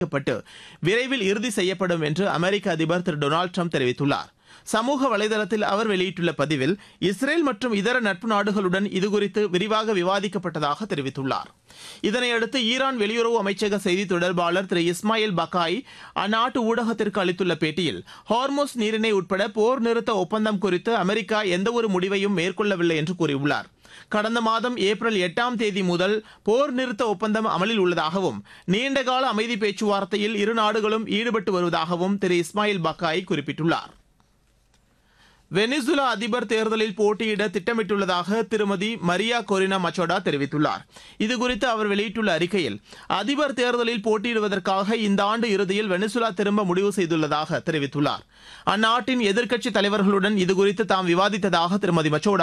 பட்டு விரைவில் இறுதி செய்யப்படும் என்று அமெரிக்க அதிபர் திரு டொனால்டு ட்ரம்ப் தெரிவித்துள்ளார் சமூக வலைதளத்தில் அவர் வெளியிட்டுள்ள பதிவில் இஸ்ரேல் மற்றும் இதர நட்பு நாடுகளுடன் இதுகுறித்து விரிவாக விவாதிக்கப்பட்டதாக தெரிவித்துள்ளார் இதனையடுத்து ஈரான் வெளியுறவு அமைச்சக செய்தி தொடர்பாளர் திரு இஸ்மாயில் பக்காய் அந்நாட்டு ஊடகத்திற்கு அளித்துள்ள பேட்டியில் ஹார்மோஸ் நீரிணை உட்பட போர் நிறுத்த ஒப்பந்தம் குறித்து அமெரிக்கா எந்தவொரு முடிவையும் மேற்கொள்ளவில்லை என்று கூறியுள்ளார் கடந்த மாதம் ஏப்ரல் எட்டாம் தேதி முதல் போர் நிறுத்த ஒப்பந்தம் அமலில் உள்ளதாகவும் நீண்டகால அமைதி பேச்சுவார்த்தையில் இரு நாடுகளும் ஈடுபட்டு வருவதாகவும் திரு இஸ்மாயில் பக்காய் குறிப்பிட்டுள்ளார் வெனிசுலா அதிபர் தேர்தலில் போட்டியிட திட்டமிட்டுள்ளதாக திருமதி மரியா கொரினா மச்சோடா தெரிவித்துள்ளார் இதுகுறித்து அவர் வெளியிட்டுள்ள அறிக்கையில் அதிபர் தேர்தலில் போட்டியிடுவதற்காக இந்த ஆண்டு இறுதியில் வெனிசுலா திரும்ப முடிவு செய்துள்ளதாக தெரிவித்துள்ளார் அந்நாட்டின் எதிர்க்கட்சித் தலைவர்களுடன் இதுகுறித்து தாம் விவாதித்ததாக திருமதி மச்சோடா